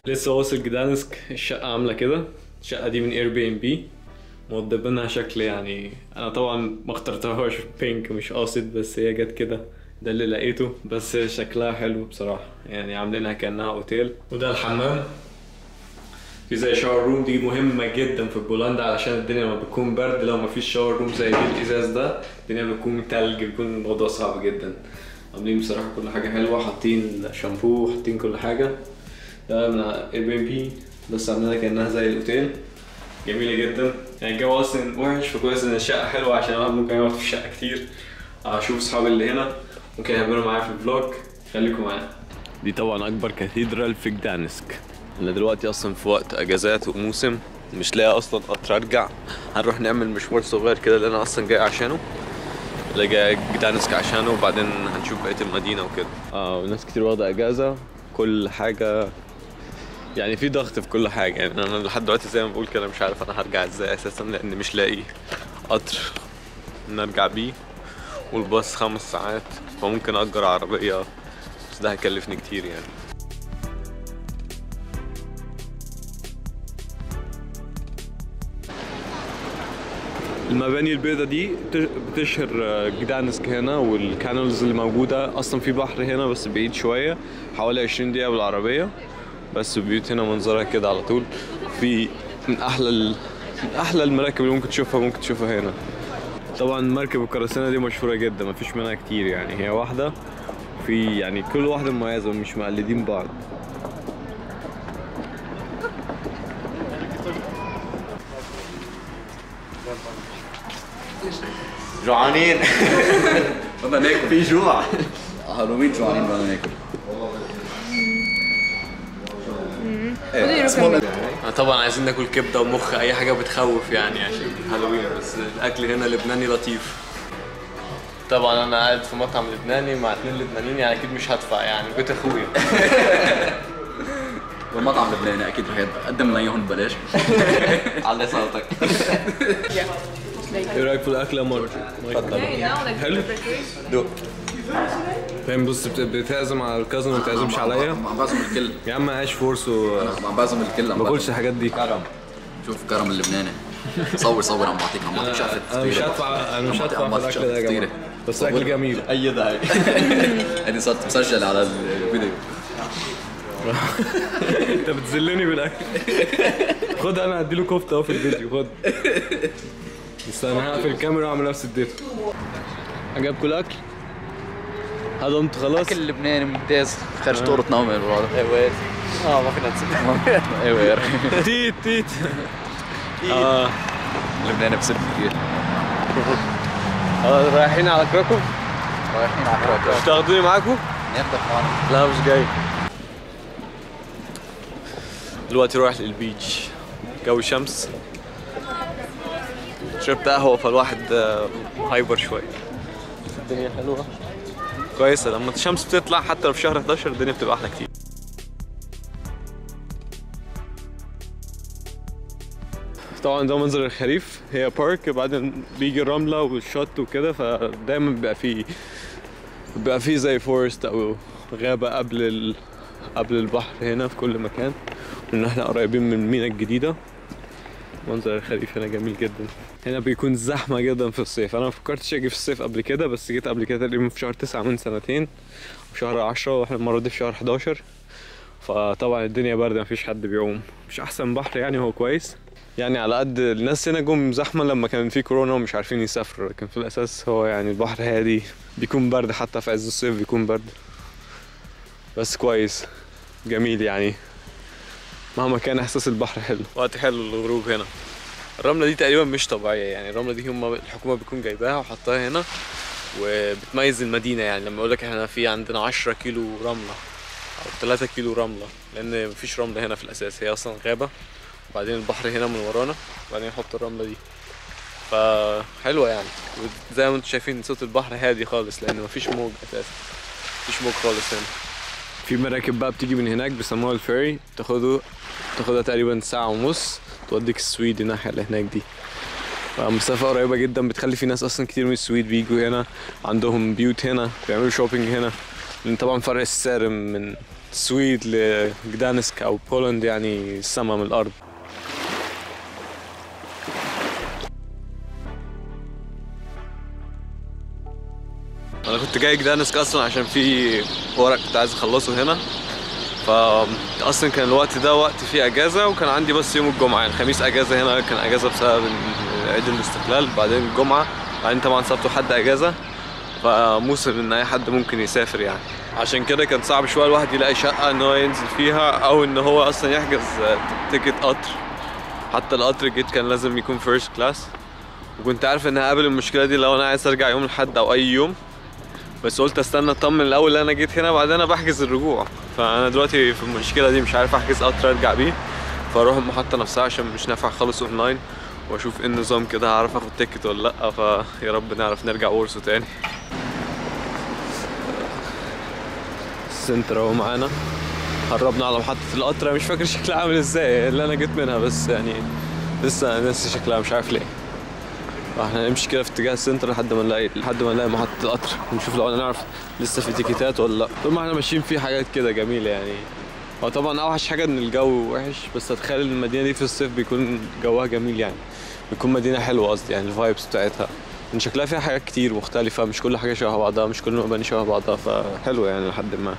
لسه واصل جدانسك الشقة عاملة كده الشقة دي من اير بي ام بي موضبينها شكل يعني انا طبعا ما اخترتهاش بينك مش قاصد بس هي جت كده ده اللي لقيته بس شكلها حلو بصراحة يعني عاملينها كأنها اوتيل وده الحمام في زي شاور روم دي مهمة جدا في بولندا علشان الدنيا لما بتكون برد لو مفيش شاور روم زي دي الازاز ده الدنيا بتكون تلج بيكون الموضوع صعب جدا عاملين بصراحة كل حاجة حلوة حاطين شامبو حاطين كل حاجة ده من اير بي ام بي بس عاملينها كأنها زي الاوتيل جميلة جدا يعني الجو اصلا وحش فكويس ان الشقة حلوة عشان الواحد ممكن يقعد في الشقة كتير اشوف اصحابي اللي هنا ممكن يعملوا معايا في الفلوج خليكم معايا دي طبعا اكبر كاثيدرال في جدانسك انا دلوقتي اصلا في وقت اجازات وموسم مش لاقي اصلا قطر ارجع هنروح نعمل مشوار صغير كده اللي انا اصلا جاي عشانه اللي جاي جدانسك عشانه وبعدين هنشوف بقيه المدينه وكده اه وناس كتير واخده اجازه كل حاجه يعني في ضغط في كل حاجه يعني انا لحد دلوقتي زي ما بقول كده مش عارف انا هرجع ازاي اساسا لان مش لاقي قطر نرجع بيه والباص خمس ساعات فممكن اجر عربيه بس ده هيكلفني كتير يعني المباني البيضاء دي بتشهر جدانسك هنا والكانالز اللي موجودة أصلا في بحر هنا بس بعيد شوية حوالي 20 دقيقة بالعربية بس البيوت هنا منظرها كده على طول في من أحلى ال... من أحلى المراكب اللي ممكن تشوفها ممكن تشوفها هنا طبعا مركب القراصنة دي مشهورة جدا مفيش منها كتير يعني هي واحدة في يعني كل واحدة مميزة مش مقلدين بعض جوعانين بدنا ناكل في جوع هالوين جوعانين بدنا ناكل خدوا يروحوا طبعا عايزين ناكل كبده ومخ اي حاجه بتخوف يعني عشان هالوين بس الاكل هنا لبناني لطيف طبعا انا قاعد في مطعم لبناني مع اتنين لبنانيين يعني اكيد مش هدفع يعني بيت اخويا والمطعم لبناني اكيد رح يقدم لنا اياهم ببلاش علي صوتك ايه رايك في الاكل يا مارك؟ حلو دوق فاهم بص بت- بتعزم على الكازن وما بتعزمش عليا عم بعزم الكل يا عم عايش فورس وما عم بعزم الكل عم باكلش الحاجات دي كرم شوف كرم اللبناني صور صور عم بعطيك عم بعطيك شقفة انا مش فطيرة. هدفع انا مش عم بعطيك- هدفع عم في بعطيك الاكل ده يا شقفة جماعه فطيرة. بس اكل جميل اي داعي هذه صارت مسجلة على الفيديو انت بتذلني بالاكل خد انا هديله كفته اهو في الفيديو خد بس انا هقفل الكاميرا واعمل نفسي اديته عجبكم الاكل؟ هذا انت خلاص؟ اكل لبناني ممتاز خرج طورة نومي الوضع ايوه اه ما فينا نسيب ايوه تيت تيت اه لبناني بسب كثير آه، رايحين على كراكوف رايحين على كراكو مش تاخدوني معاكم؟ ناخدك معنا لا مش جاي دلوقتي رايح للبيتش جو شمس شربت قهوة فالواحد آه، هايبر شوية الدنيا حلوة كويسة لما الشمس بتطلع حتى لو في شهر 11 الدنيا بتبقى أحلى كتير طبعا ده منظر الخريف هي بارك بعدين بيجي الرملة والشط وكده فدايما بيبقى فيه بيبقى فيه زي فورست او غابة قبل ال... قبل البحر هنا في كل مكان وان احنا قريبين من المينا الجديدة منظر الخريف هنا جميل جدا هنا بيكون زحمة جدا في الصيف انا ما فكرتش اجي في الصيف قبل كده بس جيت قبل كده تقريبا في شهر تسعة من سنتين وفي شهر عشرة واحنا المرة دي في شهر 11 فطبعا الدنيا باردة مفيش حد بيعوم مش احسن بحر يعني هو كويس يعني على قد الناس هنا جم زحمة لما كان في كورونا ومش عارفين يسافروا لكن في الأساس هو يعني البحر هادي بيكون برد حتى في عز الصيف بيكون برد بس كويس جميل يعني مهما كان إحساس البحر حلو وقت حلو للغروب هنا الرملة دي تقريبا مش طبيعية يعني الرملة دي هم الحكومة بتكون جايباها وحطاها هنا وبتميز المدينة يعني لما يقولك احنا في عندنا 10 كيلو رملة أو 3 كيلو رملة لأن مفيش رملة هنا في الأساس هي أصلا غابة وبعدين البحر هنا من ورانا وبعدين نحط الرملة دي فحلوة يعني وزي ما انتم شايفين صوت البحر هادي خالص لأن مفيش موج أساسا مفيش موج خالص هنا في مراكب بقى بتيجي من هناك بيسموها الفيري تاخده تاخدها تقريبا ساعة ونص توديك السويد الناحية اللي هناك دي مسافة قريبة جدا بتخلي في ناس أصلا كتير من السويد بيجوا هنا عندهم بيوت هنا بيعملوا شوبينج هنا لأن طبعا فرق السعر من السويد لجدانسك او بولند يعني السما من الارض انا كنت جاي جدانسك اصلا عشان في ورق كنت عايز اخلصه هنا فا اصلا كان الوقت ده وقت فيه اجازه وكان عندي بس يوم الجمعه يعني الخميس اجازه هنا كان اجازه بسبب إن عيد الاستقلال بعدين الجمعه بعدين طبعا سبت وحد اجازه فموسم ان اي حد ممكن يسافر يعني عشان كده كان صعب شويه الواحد يلاقي شقه ان هو ينزل فيها او ان هو اصلا يحجز تيكت قطر حتى القطر الجيت كان لازم يكون فيرست كلاس وكنت عارف ان هقابل المشكله دي لو انا عايز ارجع يوم الاحد او اي يوم بس قلت استنى اطمن الاول انا جيت هنا بعدين انا بحجز الرجوع فانا دلوقتي في المشكله دي مش عارف احجز قطر ارجع بيه فاروح المحطه نفسها عشان مش نافع خالص اونلاين واشوف ايه النظام كده هعرف اخد تيكت ولا لا فيا رب نعرف نرجع ورسو تاني السنتر اهو معانا قربنا على محطة القطر أنا مش فاكر شكلها عامل ازاي اللي انا جيت منها بس يعني لسه ناسي شكلها مش عارف ليه احنا نمشي كده في اتجاه السنتر لحد ما نلاقي لحد ما نلاقي محطة القطر ونشوف لو نعرف لسه في تيكيتات ولا لا طول ما احنا ماشيين في حاجات كده جميلة يعني هو طبعا اوحش حاجة ان الجو وحش بس اتخيل المدينة دي في الصيف بيكون جوها جميل يعني بيكون مدينة حلوة قصدي يعني الفايبس بتاعتها ان شكلها فيها حاجات كتير مختلفة مش كل حاجة شبه بعضها مش كل المباني شبه بعضها فحلوة يعني لحد ما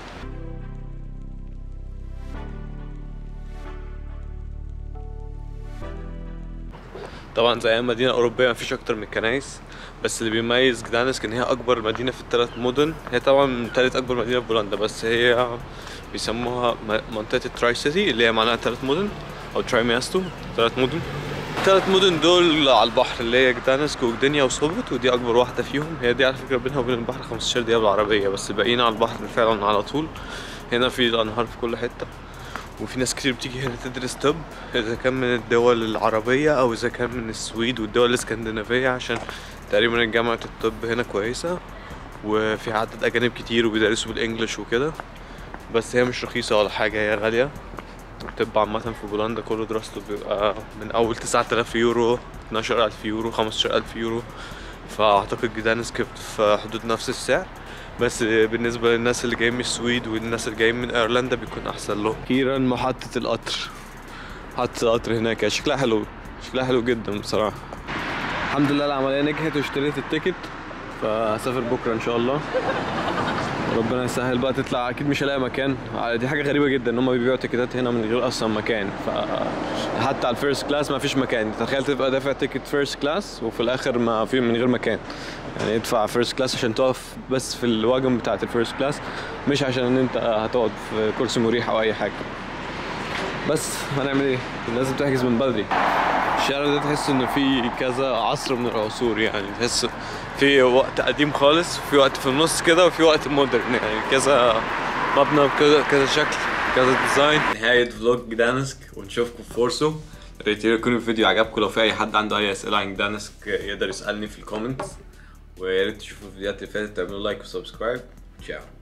طبعا زي اي مدينه اوروبيه مفيش اكتر من الكنايس بس اللي بيميز جدانسك ان هي اكبر مدينه في الثلاث مدن هي طبعا تالت اكبر مدينه في بولندا بس هي بيسموها م- منطقه التراي سيتي اللي هي معناها ثلاث مدن او تراي مياستو ثلاث مدن الثلاث مدن دول على البحر اللي هي جدانسك وجدينيا وصوبت ودي اكبر واحده فيهم هي دي على فكره بينها وبين البحر 15 دقيقه بالعربيه بس الباقيين على البحر فعلا على طول هنا في الانهار في كل حته وفي ناس كتير بتيجي هنا تدرس طب اذا كان من الدول العربية او اذا كان من السويد والدول الاسكندنافية عشان تقريبا جامعة الطب هنا كويسة وفي عدد اجانب كتير وبيدرسوا بالانجلش وكده بس هي مش رخيصة ولا حاجة هي غالية الطب عامة في بولندا كل دراسته بيبقى من أول 9000 يورو 12000 يورو 15000 يورو فأعتقد جدانسك في حدود نفس السعر بس بالنسبة للناس اللي جايين من السويد والناس اللي جايين من ايرلندا بيكون احسن لهم اخيرا محطة القطر محطة القطر هناك شكلها حلو شكلها حلو جدا بصراحة الحمد لله العملية نجحت واشتريت التيكت فهسافر بكرة ان شاء الله ربنا يسهل بقى تطلع اكيد مش هلاقي مكان دي حاجه غريبه جدا ان هم بيبيعوا تيكتات هنا من غير اصلا مكان ف حتى على الفيرست كلاس ما فيش مكان تخيل تبقى دافع تيكت فيرست كلاس وفي الاخر ما في من غير مكان يعني ادفع فيرست كلاس عشان تقف بس في الواجن بتاعه الفيرست كلاس مش عشان ان انت هتقعد في كرسي مريح او اي حاجه بس هنعمل ايه لازم تحجز من بدري الشارع ده تحس انه في كذا عصر من العصور يعني تحس في وقت قديم خالص وفي وقت في النص كده وفي وقت مودرن يعني كذا مبنى بكذا كذا شكل كذا ديزاين نهاية فلوج جدانسك ونشوفكم في فورسو يا ريت يكون الفيديو عجبكم لو في اي حد عنده اي اسئله عن جدانسك يقدر يسالني في الكومنتس ويا ريت تشوفوا الفيديوهات اللي فاتت تعملوا لايك وسبسكرايب تشاو